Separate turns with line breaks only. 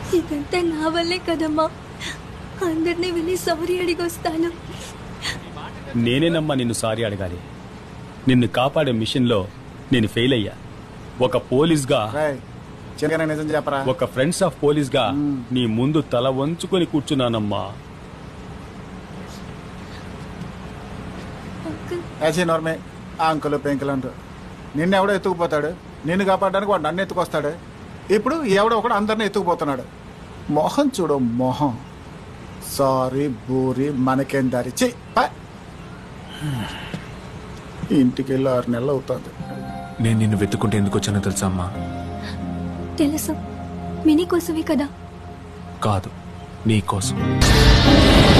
ఇదంతా నా వల్లే కదమ్మా అందరినీ వెళ్ళి సారీ అడిగి వస్తాను
నేనేనమ్మా నిన్ను సారీ అడగాలి నిన్ను కాపాడే మిషన్లో నేను ఫెయిల్ అయ్యా ఒక పోలీస్గా
రాయ్ చిన్నగా నిజం చెప్పరా
ఒక ఫ్రెండ్స్ ఆఫ్ పోలీస్గా నీ ముందు తల వంచుకొని కూర్చున్నానమ్మా
అంకుల్
యాసీ నోర్మే ఆ అంకులు పెంకులు అంటూ నిన్ను ఎవడో ఎత్తుకుపోతాడు నిన్ను కాపాడడానికి వాడు నన్ను ఎత్తుకొస్తాడు ఇప్పుడు ఎవడో ఒకడు అందరిని ఎత్తుకుపోతున్నాడు మొహం చూడు మొహం సారీ బూరి మనకేం దారి చెయ్యి ఇంటికి వెళ్ళి ఆరు నెలలు అవుతుంది
నేను నిన్ను వెతుకుంటే ఎందుకు వచ్చానో తెలుసా అమ్మా
తెలుసు మినీ కోసమే కదా
కాదు నీ కోసం